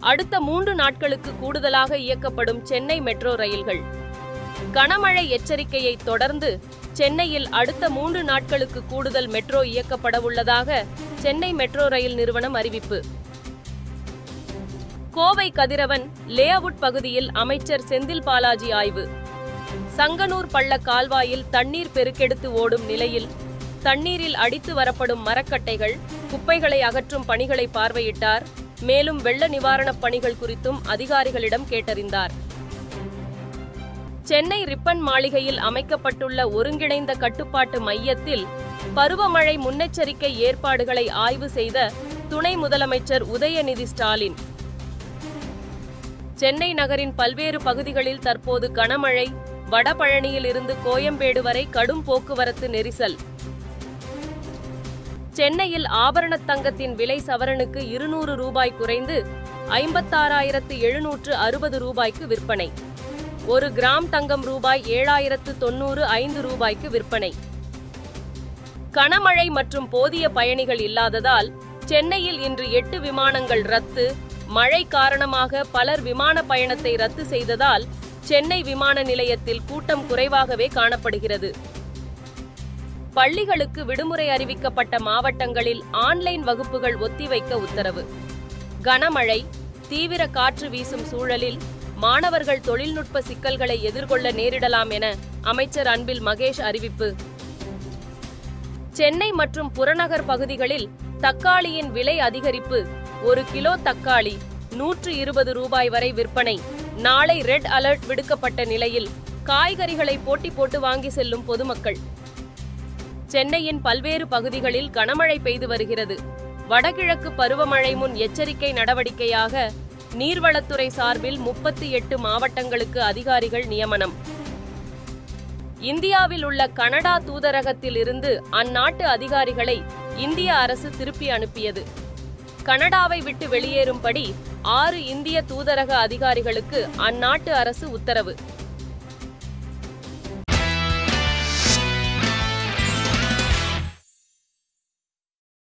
அடுத்த மூன்று நாட்களுக்கு கூடுதலாக இயக்கப்படும் சென்னை மெட்ரோ ரயில்கள் கனமழை எச்சரிக்கையை தொடர்ந்து சென்னையில் அடுத்த மூன்று நாட்களுக்கு கூடுதல் மெட்ரோ இயக்கப்பட உள்ளதாக சென்னை மெட்ரோ ரயில் நிறுவனம் அறிவிப்பு கோவை கதிரவன் லேஅவுட் பகுதியில் அமைச்சர் செந்தில் பாலாஜி ஆய்வு சங்கனூர் பள்ள கால்வாயில் தண்ணீர் பெருக்கெடுத்து ஓடும் நிலையில் தண்ணீரில் அடித்து வரப்படும் மரக்கட்டைகள் குப்பைகளை அகற்றும் பணிகளை பார்வையிட்டார் மேலும் வெள்ள நிவாரணப் பணிகள் குறித்தும் அதிகாரிகளிடம் கேட்டறிந்தார் சென்னை ரிப்பன் மாளிகையில் அமைக்கப்பட்டுள்ள ஒருங்கிணைந்த கட்டுப்பாட்டு மையத்தில் பருவமழை முன்னெச்சரிக்கை ஏற்பாடுகளை ஆய்வு செய்த துணை முதலமைச்சர் உதயநிதி ஸ்டாலின் சென்னை நகரின் பல்வேறு பகுதிகளில் தற்போது கனமழை வடபழனியில் இருந்து கோயம்பேடு வரை கடும் போக்குவரத்து நெரிசல் சென்னையில் ஆபரணத் தங்கத்தின் விலை சவரனுக்கு இருநூறு ரூபாய் குறைந்து ஐம்பத்தாறாயிரத்து எழுநூற்று அறுபது ரூபாய்க்கு விற்பனை ஒரு கிராம் தங்கம் ரூபாய் ஏழாயிரத்து தொண்ணூறு ஐந்து ரூபாய்க்கு விற்பனை கனமழை மற்றும் போதிய பயணிகள் இல்லாததால் சென்னையில் இன்று எட்டு விமானங்கள் ரத்து மழை காரணமாக பலர் விமான பயணத்தை ரத்து செய்ததால் சென்னை விமான நிலையத்தில் கூட்டம் குறைவாகவே காணப்படுகிறது பள்ளிகளுக்கு விடுமுறை அறிவிக்கப்பட்ட மாவட்டங்களில் ஆன்லைன் வகுப்புகள் ஒத்திவைக்க உத்தரவு கனமழை தீவிர காற்று வீசும் சூழலில் மாணவர்கள் தொழில்நுட்ப சிக்கல்களை எதிர்கொள்ள நேரிடலாம் என அமைச்சர் அன்பில் மகேஷ் அறிவிப்பு சென்னை மற்றும் புறநகர் பகுதிகளில் தக்காளியின் விலை அதிகரிப்பு ஒரு கிலோ தக்காளி நூற்று இருபது ரூபாய் வரை விற்பனை நாளை ரெட் அலர்ட் விடுக்கப்பட்ட நிலையில் காய்கறிகளை போட்டி போட்டு வாங்கி செல்லும் பொதுமக்கள் சென்னையின் பல்வேறு பகுதிகளில் கனமழை பெய்து வருகிறது வடகிழக்கு பருவமழை முன் எச்சரிக்கை நடவடிக்கையாக நீர்வளத்துறை சார்பில் முப்பத்தி எட்டு மாவட்டங்களுக்கு அதிகாரிகள் நியமனம் இந்தியாவில் உள்ள கனடா தூதரகத்தில் இருந்து அந்நாட்டு அதிகாரிகளை இந்திய அரசு திருப்பி அனுப்பியது கனடாவை விட்டு வெளியேறும்படி ஆறு இந்திய தூதரக அதிகாரிகளுக்கு அந்நாட்டு அரசு உத்தரவு